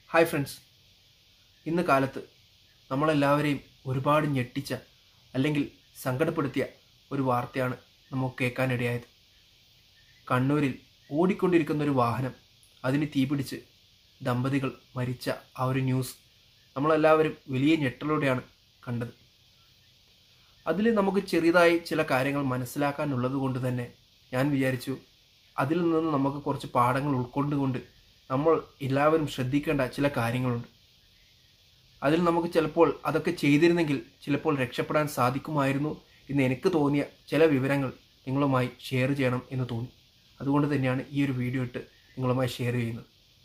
hi friends ഇന്ന് കാലത്ത് നമ്മളെല്ലാവരെയും ഒരുപാട് ഞെട്ടിച്ച അല്ലെങ്കിൽ സങ്കടപ്പെടുത്തിയ ഒരു വാർത്തയാണ് നമുക്ക് കേൾക്കാനിടയായത് കണ്ണൂരിൽ ഓടിക്കൊണ്ടിരിക്കുന്ന ഒരു വാഹനം അതിന് തീപിടിച്ച് ദമ്പതികൾ മരിച്ച ആ ഒരു ന്യൂസ് നമ്മളെല്ലാവരും വലിയ ഞെട്ടലോടെയാണ് കണ്ടത് അതിൽ നമുക്ക് ചെറിയതായി ചില കാര്യങ്ങൾ മനസ്സിലാക്കാനുള്ളത് കൊണ്ട് തന്നെ ഞാൻ വിചാരിച്ചു അതിൽ നിന്ന് നമുക്ക് കുറച്ച് പാഠങ്ങൾ ഉൾക്കൊണ്ടുകൊണ്ട് നമ്മൾ എല്ലാവരും ശ്രദ്ധിക്കേണ്ട ചില കാര്യങ്ങളുണ്ട് അതിൽ നമുക്ക് ചിലപ്പോൾ അതൊക്കെ ചെയ്തിരുന്നെങ്കിൽ ചിലപ്പോൾ രക്ഷപ്പെടാൻ സാധിക്കുമായിരുന്നു എന്ന് എനിക്ക് തോന്നിയ ചില വിവരങ്ങൾ നിങ്ങളുമായി ഷെയർ ചെയ്യണം എന്ന് തോന്നി അതുകൊണ്ട് തന്നെയാണ് ഈ ഒരു വീഡിയോ ഇട്ട് നിങ്ങളുമായി ഷെയർ ചെയ്യുന്നത്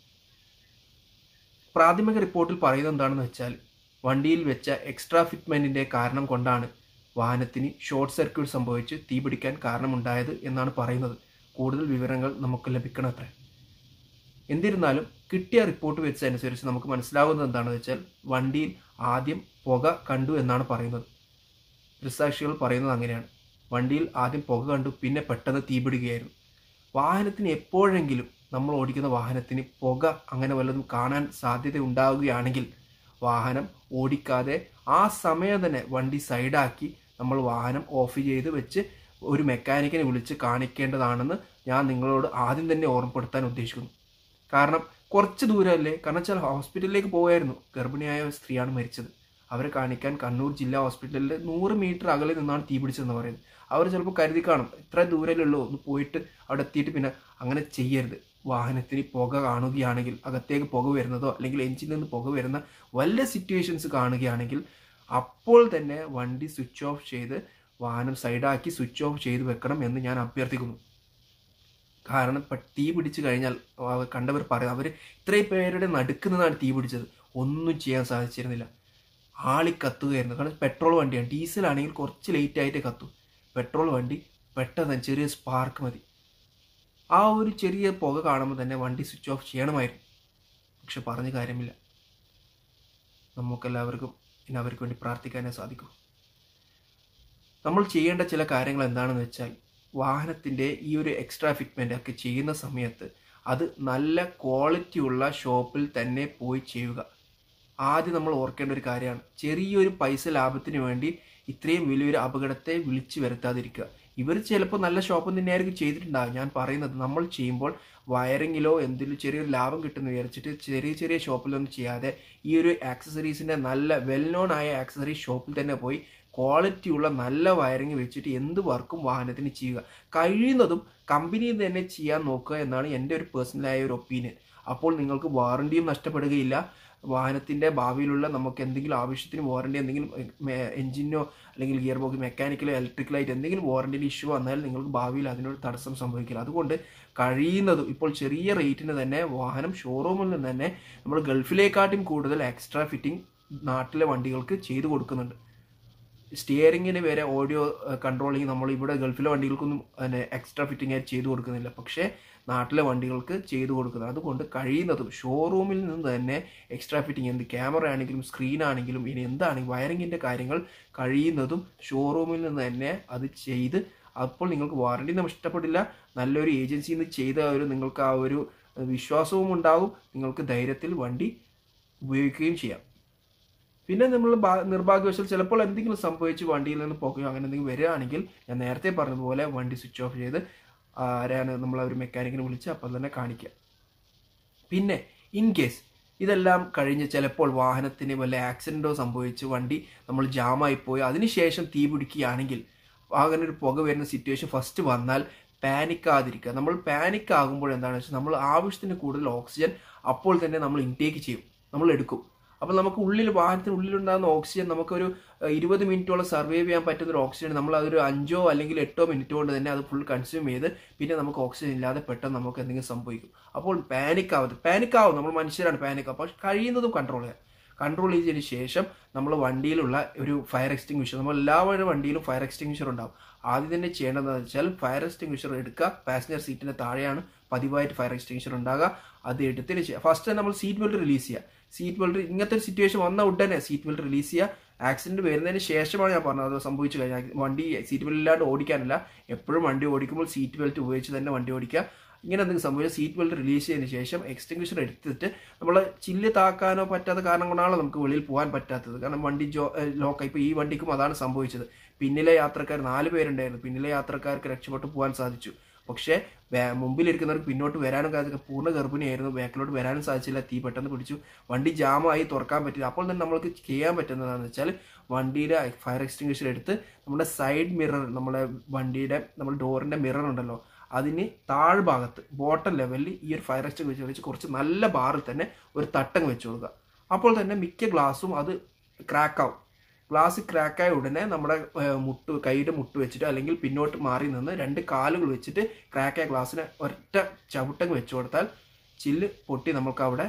പ്രാഥമിക റിപ്പോർട്ടിൽ പറയുന്നത് എന്താണെന്ന് വെച്ചാൽ വണ്ടിയിൽ വെച്ച എക്സ്ട്രാ ഫിറ്റ്മെൻറ്റിൻ്റെ കാരണം കൊണ്ടാണ് വാഹനത്തിന് ഷോർട്ട് സർക്യൂട്ട് സംഭവിച്ച് തീപിടിക്കാൻ കാരണമുണ്ടായത് എന്നാണ് പറയുന്നത് കൂടുതൽ വിവരങ്ങൾ നമുക്ക് ലഭിക്കണത്രേ എന്നിരുന്നാലും കിട്ടിയ റിപ്പോർട്ട് വെച്ചതനുസരിച്ച് നമുക്ക് മനസ്സിലാവുന്നത് എന്താണെന്ന് വെച്ചാൽ വണ്ടിയിൽ ആദ്യം പുക കണ്ടു എന്നാണ് പറയുന്നത് ദൃസാക്ഷികൾ പറയുന്നത് അങ്ങനെയാണ് വണ്ടിയിൽ ആദ്യം പുക കണ്ടു പിന്നെ പെട്ടെന്ന് തീപിടുകയായിരുന്നു വാഹനത്തിന് എപ്പോഴെങ്കിലും നമ്മൾ ഓടിക്കുന്ന വാഹനത്തിന് പുക അങ്ങനെ വല്ലതും കാണാൻ സാധ്യത ഉണ്ടാവുകയാണെങ്കിൽ വാഹനം ഓടിക്കാതെ ആ സമയം തന്നെ വണ്ടി സൈഡാക്കി നമ്മൾ വാഹനം ഓഫ് ചെയ്ത് വെച്ച് ഒരു മെക്കാനിക്കിനെ വിളിച്ച് കാണിക്കേണ്ടതാണെന്ന് ഞാൻ നിങ്ങളോട് ആദ്യം തന്നെ ഓർമ്മപ്പെടുത്താൻ ഉദ്ദേശിക്കുന്നു കാരണം കുറച്ച് ദൂരമല്ലേ കാരണം വെച്ചാൽ ഹോസ്പിറ്റലിലേക്ക് പോയായിരുന്നു ഗർഭിണിയായ ഒരു സ്ത്രീയാണ് മരിച്ചത് അവരെ കാണിക്കാൻ കണ്ണൂർ ജില്ലാ ഹോസ്പിറ്റലിൽ നൂറ് മീറ്റർ അകലെ നിന്നാണ് തീ പിടിച്ചതെന്ന് പറയുന്നത് അവർ ചിലപ്പോൾ കരുതി കാണും ഇത്ര ദൂരമല്ലുള്ളൂ ഒന്ന് പോയിട്ട് അവിടെ എത്തിയിട്ട് പിന്നെ അങ്ങനെ ചെയ്യരുത് വാഹനത്തിന് പുക കാണുകയാണെങ്കിൽ അകത്തേക്ക് പുക വരുന്നതോ അല്ലെങ്കിൽ എഞ്ചിനിൽ നിന്ന് പുക വരുന്ന വല്ല സിറ്റുവേഷൻസ് കാണുകയാണെങ്കിൽ അപ്പോൾ തന്നെ വണ്ടി സ്വിച്ച് ഓഫ് ചെയ്ത് വാഹനം സൈഡാക്കി സ്വിച്ച് ഓഫ് ചെയ്ത് വെക്കണം എന്ന് ഞാൻ അഭ്യർത്ഥിക്കുന്നു കാരണം ഇപ്പം തീ പിടിച്ചു കഴിഞ്ഞാൽ അവ- കണ്ടവർ പറയും അവർ ഇത്രയും പേരുടെ നടുക്കുന്നതാണ് തീ പിടിച്ചത് ഒന്നും ചെയ്യാൻ സാധിച്ചിരുന്നില്ല ആളി കത്തുകയായിരുന്നു കാരണം പെട്രോൾ വണ്ടിയാണ് ഡീസലാണെങ്കിൽ കുറച്ച് ലേറ്റ് ആയിട്ട് കത്തും പെട്രോൾ വണ്ടി പെട്ടെന്ന് ചെറിയ സ്പാർക്ക് മതി ആ ഒരു ചെറിയ പുക കാണുമ്പോൾ തന്നെ വണ്ടി സ്വിച്ച് ഓഫ് ചെയ്യണമായിരുന്നു പക്ഷെ പറഞ്ഞ കാര്യമില്ല നമുക്കെല്ലാവർക്കും ഇനി അവർക്ക് വേണ്ടി പ്രാർത്ഥിക്കാനേ സാധിക്കൂ നമ്മൾ ചെയ്യേണ്ട ചില കാര്യങ്ങൾ എന്താണെന്ന് വെച്ചാൽ വാഹനത്തിൻ്റെ ഈ ഒരു എക്സ്ട്രാ ഫിറ്റ്മെൻ്റ് ഒക്കെ ചെയ്യുന്ന സമയത്ത് അത് നല്ല ക്വാളിറ്റി ഉള്ള ഷോപ്പിൽ തന്നെ പോയി ചെയ്യുക ആദ്യം നമ്മൾ ഓർക്കേണ്ട ഒരു കാര്യമാണ് ചെറിയൊരു പൈസ ലാഭത്തിന് വേണ്ടി ഇത്രയും വലിയൊരു അപകടത്തെ വിളിച്ചു വരുത്താതിരിക്കുക ഇവർ ചിലപ്പോൾ നല്ല ഷോപ്പ് തന്നെയായിരിക്കും ചെയ്തിട്ടുണ്ടാകും ഞാൻ പറയുന്നത് നമ്മൾ ചെയ്യുമ്പോൾ വയറിങ്ങിലോ എന്തെങ്കിലും ചെറിയൊരു ലാഭം കിട്ടുമെന്ന് വിചാരിച്ചിട്ട് ചെറിയ ചെറിയ ഷോപ്പിലൊന്നും ചെയ്യാതെ ഈ ഒരു ആക്സസറീസിൻ്റെ നല്ല വെൽ നോൺ ആയ ആക്സസറി ഷോപ്പിൽ തന്നെ പോയി ക്വാളിറ്റി ഉള്ള നല്ല വയറിങ് വെച്ചിട്ട് എന്ത് വർക്കും വാഹനത്തിന് ചെയ്യുക കഴിയുന്നതും കമ്പനിയിൽ തന്നെ ചെയ്യാൻ നോക്കുക എന്നാണ് എൻ്റെ ഒരു പേഴ്സണലായ ഒരു ഒപ്പീനിയൻ അപ്പോൾ നിങ്ങൾക്ക് വാറണ്ടിയും നഷ്ടപ്പെടുകയില്ല വാഹനത്തിൻ്റെ ഭാവിയിലുള്ള നമുക്ക് എന്തെങ്കിലും ആവശ്യത്തിന് വാറണ്ടി എന്തെങ്കിലും എഞ്ചിനോ അല്ലെങ്കിൽ ഗിയർ ബോക്സ് മെക്കാനിക്കലോ ഇലക്ട്രിക്കലായിട്ട് എന്തെങ്കിലും വാറണ്ടിയിൽ ഇഷ്യൂ വന്നാൽ നിങ്ങൾക്ക് ഭാവിയിൽ അതിനൊരു തടസ്സം സംഭവിക്കില്ല അതുകൊണ്ട് കഴിയുന്നതും ഇപ്പോൾ ചെറിയ റേറ്റിന് തന്നെ വാഹനം ഷോറൂമിൽ നിന്ന് തന്നെ നമ്മൾ ഗൾഫിലേക്കാട്ടും കൂടുതൽ എക്സ്ട്രാ ഫിറ്റിംഗ് നാട്ടിലെ വണ്ടികൾക്ക് ചെയ്തു കൊടുക്കുന്നുണ്ട് സ്റ്റിയറിങ്ങിന് വരെ ഓഡിയോ കൺട്രോളിങ് നമ്മൾ ഇവിടെ ഗൾഫിലെ വണ്ടികൾക്കൊന്നും പിന്നെ എക്സ്ട്രാ ഫിറ്റിംഗ് ആയിട്ട് ചെയ്തു കൊടുക്കുന്നില്ല പക്ഷേ നാട്ടിലെ വണ്ടികൾക്ക് ചെയ്തു കൊടുക്കുന്നത് അതുകൊണ്ട് കഴിയുന്നതും ഷോറൂമിൽ നിന്ന് തന്നെ എക്സ്ട്രാ ഫിറ്റിംഗ് എന്ത് ക്യാമറ ആണെങ്കിലും സ്ക്രീൻ ആണെങ്കിലും ഇനി എന്താണെങ്കിലും വയറിങ്ങിൻ്റെ കാര്യങ്ങൾ കഴിയുന്നതും ഷോറൂമിൽ നിന്ന് തന്നെ അത് ചെയ്ത് അപ്പോൾ നിങ്ങൾക്ക് വാറണ്ടി നഷ്ടപ്പെടില്ല നല്ലൊരു ഏജൻസിയിൽ നിന്ന് ചെയ്ത ഒരു നിങ്ങൾക്ക് ആ ഒരു വിശ്വാസവും ഉണ്ടാകും നിങ്ങൾക്ക് ധൈര്യത്തിൽ വണ്ടി ഉപയോഗിക്കുകയും ചെയ്യാം പിന്നെ നമ്മൾ ഭാ- നിർഭാഗ്യവശാൽ ചിലപ്പോൾ എന്തെങ്കിലും സംഭവിച്ച് വണ്ടിയിൽ നിന്ന് പോകുകയോ അങ്ങനെ എന്തെങ്കിലും വരികയാണെങ്കിൽ ഞാൻ നേരത്തെ പറഞ്ഞതുപോലെ വണ്ടി സ്വിച്ച് ഓഫ് ചെയ്ത് ആരാണ് നമ്മൾ ഒരു മെക്കാനിക്കിനെ വിളിച്ച് അപ്പം തന്നെ കാണിക്കുക പിന്നെ ഇൻ കേസ് ഇതെല്ലാം കഴിഞ്ഞ് ചിലപ്പോൾ വാഹനത്തിന് വല്ല ആക്സിഡൻറ്റോ സംഭവിച്ച് വണ്ടി നമ്മൾ ജാമായി പോയി അതിനുശേഷം തീ പിടിക്കുകയാണെങ്കിൽ അങ്ങനെ ഒരു പുക വരുന്ന സിറ്റുവേഷൻ ഫസ്റ്റ് വന്നാൽ പാനിക്കാതിരിക്കുക നമ്മൾ പാനിക് ആകുമ്പോൾ എന്താണെന്ന് വെച്ചാൽ നമ്മൾ ആവശ്യത്തിന് കൂടുതൽ ഓക്സിജൻ അപ്പോൾ തന്നെ നമ്മൾ ഇൻടേക്ക് ചെയ്യും നമ്മൾ എടുക്കും അപ്പോൾ നമുക്ക് ഉള്ളിൽ വാഹനത്തിന് ഉള്ളിലുണ്ടാകുന്ന ഓക്സിജൻ നമുക്കൊരു ഏഹ്, ഇരുപത് മിനിറ്റോളം സർവൈവ് ചെയ്യാൻ പറ്റുന്ന ഒരു ഓക്സിജൻ നമ്മൾ അതൊരു അഞ്ചോ അല്ലെങ്കിൽ എട്ടോ മിനിറ്റ് കൊണ്ട് തന്നെ അത് ഫുൾ കൺസ്യൂം ചെയ്ത് പിന്നെ നമുക്ക് ഓക്സിജൻ ഇല്ലാതെ പെട്ടെന്ന് നമുക്ക് എന്തെങ്കിലും സംഭവിക്കും അപ്പോൾ പാനിക് ആവരുത് പാനിക് ആവും നമ്മൾ മനുഷ്യരാണ് പാനിക് ആവും പക്ഷെ കഴിയുന്നതും കൺട്രോൾ ചെയ്യാം കൺട്രോൾ ചെയ്തതിന് ശേഷം നമ്മൾ വണ്ടിയിലുള്ള ഒരു ഫയർ എക്സ്റ്റിങ്വിഷർ നമ്മൾ എല്ലാവരുടെ വണ്ടിയിലും ഫയർ എക്സ്റ്റിങ്വിഷർ ഉണ്ടാവും ആദ്യം തന്നെ ചെയ്യേണ്ടതെന്ന് വെച്ചാൽ ഫയർ എക്സ്റ്റിങ്വിഷർ എടുക്കുക പാസഞ്ചർ സീറ്റിന്റെ താഴെയാണ് പതിവായിട്ട് ഫയർ എക്സ്റ്റിങ്വിഷർ ഉണ്ടാകുക അത് എടുത്തതിന് ശേഷം ഫസ്റ്റ് നമ്മൾ സീറ്റ് ബെൽറ്റ് റിലീസ് ചെയ്യുക സീറ്റ് ബെൽറ്റ് ഇങ്ങനത്തെ ഒരു സിറ്റുവേഷൻ വന്ന ഉടനെ സീറ്റ് ബെൽറ്റ് റിലീസ് ചെയ്യുക ആക്സിഡന്റ് വരുന്നതിന് ശേഷമാണ് ഞാൻ പറഞ്ഞത് അത് സംഭവിച്ചു കഴിഞ്ഞാൽ വണ്ടി സീറ്റ് ബെൽറ്റ് ഇല്ലാണ്ട് ഓടിക്കാനല്ല എപ്പോഴും വണ്ടി ഓടിക്കുമ്പോൾ സീറ്റ് ബെൽറ്റ് ഉപയോഗിച്ച് തന്നെ വണ്ടി ഓടിക്കുക ഇങ്ങനെ എന്തെങ്കിലും സംഭവിച്ചാൽ സീറ്റ് ബെൽറ്റ് റിലീസ് ചെയ്തതിന് ശേഷം എക്സ്റ്റിങ്വിഷർ എടുത്തിട്ട് നമ്മൾ ചില്ല് താക്കാനോ പറ്റാത്ത കാരണം കൊണ്ടാണല്ലോ നമുക്ക് വെളിയിൽ പോകാൻ പറ്റാത്തത് കാരണം വണ്ടി ജോ ലോക്കായി ഇപ്പോൾ ഈ വണ്ടിക്കും അതാണ് സംഭവിച്ചത് പിന്നിലെ യാത്രക്കാർ നാല് പേരുണ്ടായിരുന്നു പിന്നിലെ യാത്രക്കാർക്ക് രക്ഷപ്പെട്ടു പോകാൻ സാധിച്ചു പക്ഷേ ബേ- മുമ്പിലിരിക്കുന്നവർക്ക് പിന്നോട്ട് വരാനും സാധിക്കും പൂർണ്ണ ഗർഭിണിയായിരുന്നു ബാക്കിലോട്ട് വരാനും സാധിച്ചില്ല തീ പെട്ടെന്ന് പിടിച്ചു വണ്ടി ജാമായി തുറക്കാൻ പറ്റില്ല അപ്പോൾ തന്നെ നമ്മൾക്ക് ചെയ്യാൻ പറ്റുന്നതാണെന്ന് വെച്ചാൽ വണ്ടിയുടെ ഫയർ എക്സ്റ്റിങ്വിഷർ എടുത്ത് നമ്മുടെ സൈഡ് മിറർ നമ്മുടെ വണ്ടിയുടെ നമ്മൾ ഡോറിൻ്റെ മിറർ ഉണ്ടല്ലോ അതിന് താഴ്ഭാഗത്ത് ബോട്ടം ലെവലിൽ ഈ ഒരു ഫയർ എക്സ്റ്റിങ്വിഷർ വെച്ച് കുറച്ച് നല്ല ബാറിൽ തന്നെ ഒരു തട്ടങ്ങ് വെച്ച് കൊടുക്കുക അപ്പോൾ തന്നെ മിക്ക ഗ്ലാസും അത് ക്രാക്കാവും ഗ്ലാസ് ക്രാക്കായ ഉടനെ നമ്മുടെ ഏഹ്, മുട്ട് കൈയുടെ മുട്ട് വെച്ചിട്ട് അല്ലെങ്കിൽ പിന്നോട്ട് മാറി നിന്ന് രണ്ട് കാലുകൾ വെച്ചിട്ട് ക്രാക്കായ ഗ്ലാസ്സിനെ ഒറ്റ ചവിട്ടങ്ങ് വെച്ച് കൊടുത്താൽ ചില്ല് പൊട്ടി നമുക്ക് അവിടെ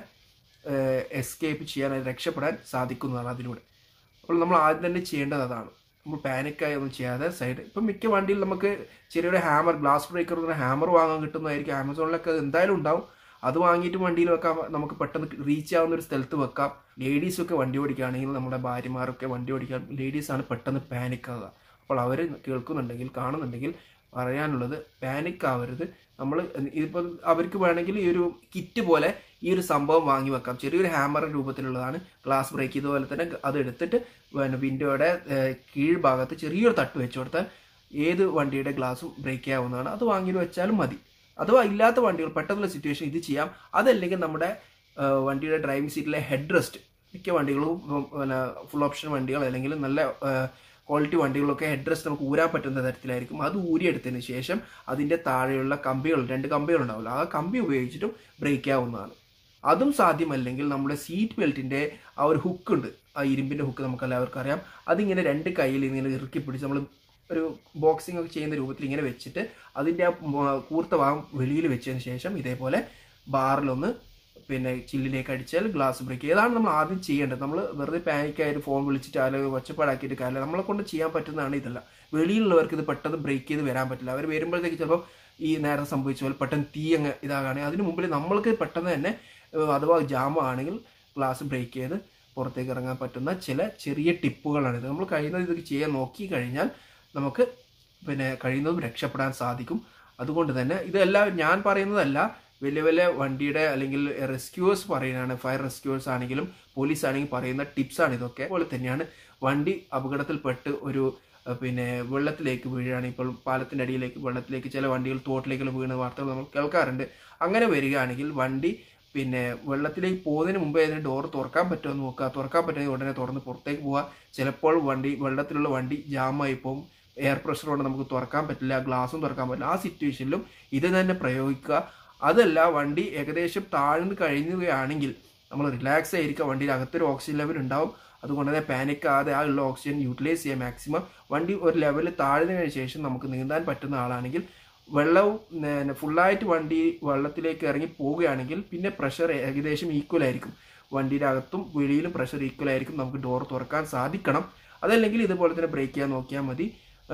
എസ്കേപ്പ് ചെയ്യാൻ രക്ഷപ്പെടാൻ സാധിക്കുന്നതാണ് അതിലൂടെ അപ്പോൾ നമ്മൾ ആദ്യം തന്നെ ചെയ്യേണ്ടത് അതാണ് നമ്മൾ പാനിക്കായി ഒന്നും ചെയ്യാതെ സൈഡ് ഇപ്പം മിക്ക വണ്ടിയിൽ നമുക്ക് ചെറിയൊരു ഹാമർ ഗ്ലാസ് ബ്രേക്കർ ഹാമർ വാങ്ങാൻ കിട്ടുന്നതായിരിക്കും ആമസോണിലൊക്കെ അത് എന്തായാലും ഉണ്ടാവും അത് വാങ്ങിയിട്ട് വണ്ടിയിൽ വെക്കാം നമുക്ക് പെട്ടെന്ന് റീച്ച് ആവുന്ന ഒരു സ്ഥലത്ത് വെക്കാം ലേഡീസൊക്കെ വണ്ടി ഓടിക്കുകയാണെങ്കിൽ നമ്മുടെ ഭാര്യമാരൊക്കെ വണ്ടി ഓടിക്കാൻ ലേഡീസാണ് പെട്ടെന്ന് പാനിക് ആവുക അപ്പോൾ അവർ കേൾക്കുന്നുണ്ടെങ്കിൽ കാണുന്നുണ്ടെങ്കിൽ പറയാനുള്ളത് പാനിക് ആവരുത് നമ്മൾ ഇതിപ്പോൾ അവർക്ക് വേണമെങ്കിൽ ഈ ഒരു കിറ്റ് പോലെ ഈ ഒരു സംഭവം വാങ്ങി വെക്കാം ചെറിയൊരു ഹാമർ രൂപത്തിലുള്ളതാണ് ഗ്ലാസ് ബ്രേക്ക് ഇതുപോലെ തന്നെ അത് എടുത്തിട്ട് പിന്നെ വിൻഡോയുടെ ഏഹ്, കീഴ്ഭാഗത്ത് ചെറിയൊരു തട്ട് വെച്ച് കൊടുത്താൽ ഏത് വണ്ടിയുടെ ഗ്ലാസും ബ്രേക്ക് ചെയ്യാവുന്നതാണ് അത് വാങ്ങിയിട്ട് വെച്ചാലും മതി അഥവാ ഇല്ലാത്ത വണ്ടികൾ പെട്ടെന്നുള്ള സിറ്റുവേഷൻ ഇത് ചെയ്യാം അതല്ലെങ്കിൽ നമ്മുടെ ഏഹ്, വണ്ടിയുടെ ഡ്രൈവിംഗ് സീറ്റിലെ ഹെഡ് റെസ്റ്റ് മിക്ക വണ്ടികളും ഉം, പിന്നെ ഫുൾ ഓപ്ഷൻ വണ്ടികൾ അല്ലെങ്കിൽ നല്ല ക്വാളിറ്റി വണ്ടികളൊക്കെ ഹെഡ് റെസ്റ്റ് നമുക്ക് ഊരാൻ പറ്റുന്ന തരത്തിലായിരിക്കും അത് ഊരിയെടുത്തതിന് ശേഷം അതിൻ്റെ താഴെയുള്ള കമ്പികൾ രണ്ട് കമ്പികൾ ഉണ്ടാവില്ല ആ കമ്പി ഉപയോഗിച്ചിട്ടും ബ്രേക്ക് ചെയ്യാവുന്നതാണ് അതും സാധ്യമല്ലെങ്കിൽ നമ്മുടെ സീറ്റ് ബെൽറ്റിൻ്റെ ആ ഒരു ഹുക്ക് ഉണ്ട് ആ ഇരുമ്പിൻ്റെ ഹുക്ക് നമുക്ക് എല്ലാവർക്കും അറിയാം അതിങ്ങനെ രണ്ട് കയ്യിൽ ഇങ്ങനെ ഇറുക്കി പിടിച്ച് നമ്മൾ ഒരു ബോക്സിംഗ് ഒക്കെ ചെയ്യുന്ന രൂപത്തിൽ ഇങ്ങനെ വെച്ചിട്ട് അതിൻ്റെ ആ മ- കൂർത്ത ഭാഗം വെളിയിൽ വെച്ചതിന് ശേഷം ഇതേപോലെ ബാറിലൊന്ന് പിന്നെ ചില്ലിലേക്ക് അടിച്ചാൽ ഗ്ലാസ് ബ്രേക്ക് ഏതാണ് നമ്മൾ ആദ്യം ചെയ്യേണ്ടത് നമ്മൾ വെറുതെ പാനിക്കായിട്ട് ഫോൺ വിളിച്ചിട്ട് അല്ലെങ്കിൽ ഒച്ചപ്പാടാക്കിയിട്ട് കാര്യമില്ല നമ്മളെ കൊണ്ട് ചെയ്യാൻ പറ്റുന്നതാണ് ഇതല്ല വെളിയിലുള്ളവർക്ക് ഇത് പെട്ടെന്ന് ബ്രേക്ക് ചെയ്ത് വരാൻ പറ്റില്ല അവർ വരുമ്പോഴത്തേക്ക് ചിലപ്പോൾ ഈ നേരത്തെ സംഭവിച്ച പോലെ പെട്ടെന്ന് തീ അങ്ങ് ഇതാകുകയാണെങ്കിൽ അതിന് മുമ്പിൽ നമ്മൾക്ക് പെട്ടെന്ന് തന്നെ ഏഹ്, അഥവാ ജാം ആണെങ്കിൽ ഗ്ലാസ് ബ്രേക്ക് ചെയ്ത് പുറത്തേക്ക് ഇറങ്ങാൻ പറ്റുന്ന ചില ചെറിയ ടിപ്പുകളാണിത് നമ്മൾ കഴിയുന്നത് ഇത് ചെയ്യാൻ നോക്കി കഴിഞ്ഞാൽ നമുക്ക് പിന്നെ കഴിയുന്നതും രക്ഷപ്പെടാൻ സാധിക്കും അതുകൊണ്ട് തന്നെ ഇതെല്ലാം ഞാൻ പറയുന്നതല്ല വലിയ വലിയ വണ്ടിയുടെ അല്ലെങ്കിൽ റെസ്ക്യൂവേഴ്സ് പറയുന്നതാണ് ഫയർ റെസ്ക്യൂവേഴ്സ് ആണെങ്കിലും പോലീസ് ആണെങ്കിലും പറയുന്ന ടിപ്സാണ് ഇതൊക്കെ അതുപോലെ തന്നെയാണ് വണ്ടി അപകടത്തിൽപ്പെട്ട് ഒരു അഹ് പിന്നെ വെള്ളത്തിലേക്ക് വീഴുകയാണ് ഇപ്പോൾ പാലത്തിൻ്റെ അടിയിലേക്ക് വെള്ളത്തിലേക്ക് ചില വണ്ടികൾ തോട്ടിലേക്ക് വീണ വാർത്തകൾ നമ്മൾ കേൾക്കാറുണ്ട് അങ്ങനെ വരികയാണെങ്കിൽ വണ്ടി പിന്നെ വെള്ളത്തിലേക്ക് പോകുന്നതിന് മുമ്പേ അതിന് ഡോർ തുറക്കാൻ പറ്റുമോ എന്ന് നോക്കുക തുറക്കാൻ പറ്റുമെങ്കിൽ ഉടനെ തുറന്ന് പുറത്തേക്ക് പോവുക ചിലപ്പോൾ വണ്ടി വെള്ളത്തിലുള്ള വണ്ടി ജാമായി പോകും എയർ പ്രഷർ കൊണ്ട് നമുക്ക് തുറക്കാൻ പറ്റില്ല ഗ്ലാസും തുറക്കാൻ പറ്റില്ല ആ സിറ്റുവേഷനിലും ഇത് തന്നെ പ്രയോഗിക്കുക അതല്ല വണ്ടി ഏകദേശം താഴ്ന്നു കഴിഞ്ഞുകയാണെങ്കിൽ നമ്മൾ റിലാക്സ് ആയിരിക്കുക വണ്ടിയിൽ അകത്തൊരു ഓക്സിജൻ ലെവൽ ഉണ്ടാവും അതുകൊണ്ട് തന്നെ പാനിക് ആകാതെ ആ ഉള്ള ഓക്സിജൻ യൂട്ടിലൈസ് ചെയ്യാൻ മാക്സിമം വണ്ടി ഒരു ലെവലിൽ താഴ്ന്നതിന് ശേഷം നമുക്ക് നീന്താൻ പറ്റുന്ന ആളാണെങ്കിൽ വെള്ളവും പിന്നെ ഫുള്ളായിട്ട് വണ്ടി വെള്ളത്തിലേക്ക് ഇറങ്ങി പോവുകയാണെങ്കിൽ പിന്നെ പ്രഷർ ഏകദേശം ഈക്വൽ ആയിരിക്കും വണ്ടിയുടെ അകത്തും വെളിയിലും പ്രഷർ ഈക്വൽ ആയിരിക്കും നമുക്ക് ഡോർ തുറക്കാൻ സാധിക്കണം അതല്ലെങ്കിൽ ഇതുപോലെ തന്നെ ബ്രേക്ക് ചെയ്യാൻ നോക്കിയാൽ മതി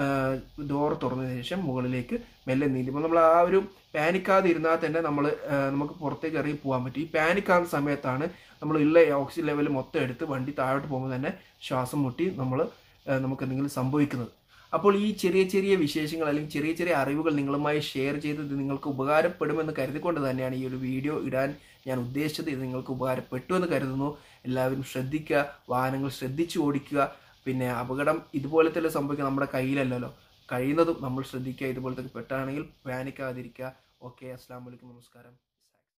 ഡോർ തുറന്നതിന് ശേഷം മുകളിലേക്ക് മെല്ലെ നീന്തുമ്പോൾ നമ്മൾ ആ ഒരു പാനിക്കാതെ ഇരുന്നാൽ തന്നെ നമ്മൾ നമുക്ക് പുറത്തേക്ക് ഇറങ്ങി പോകാൻ പറ്റും ഈ പാനിക്കാകുന്ന സമയത്താണ് നമ്മൾ ഉള്ള ഓക്സിജൻ ലെവൽ മൊത്തം എടുത്ത് വണ്ടി താഴോട്ട് പോകുമ്പോൾ തന്നെ ശ്വാസം മുട്ടി നമ്മൾ നമുക്ക് എന്തെങ്കിലും സംഭവിക്കുന്നത് അപ്പോൾ ഈ ചെറിയ ചെറിയ വിശേഷങ്ങൾ അല്ലെങ്കിൽ ചെറിയ ചെറിയ അറിവുകൾ നിങ്ങളുമായി ഷെയർ ചെയ്ത് ഇത് നിങ്ങൾക്ക് ഉപകാരപ്പെടുമെന്ന് കരുതിക്കൊണ്ട് തന്നെയാണ് ഈ ഒരു വീഡിയോ ഇടാൻ ഞാൻ ഉദ്ദേശിച്ചത് ഇത് നിങ്ങൾക്ക് ഉപകാരപ്പെട്ടു എന്ന് കരുതുന്നു എല്ലാവരും ശ്രദ്ധിക്കുക വാഹനങ്ങൾ ശ്രദ്ധിച്ചു ഓടിക്കുക പിന്നെ അപകടം ഇതുപോലത്തെ സംഭവിക്കുക നമ്മുടെ കയ്യിലല്ലല്ലോ കഴിയുന്നതും നമ്മൾ ശ്രദ്ധിക്കുക ഇതുപോലത്തെ പെട്ടാണെങ്കിൽ പാനിക്കാതിരിക്കുക ഓക്കെ അസ്സാം വലൈക്കും നമസ്കാരം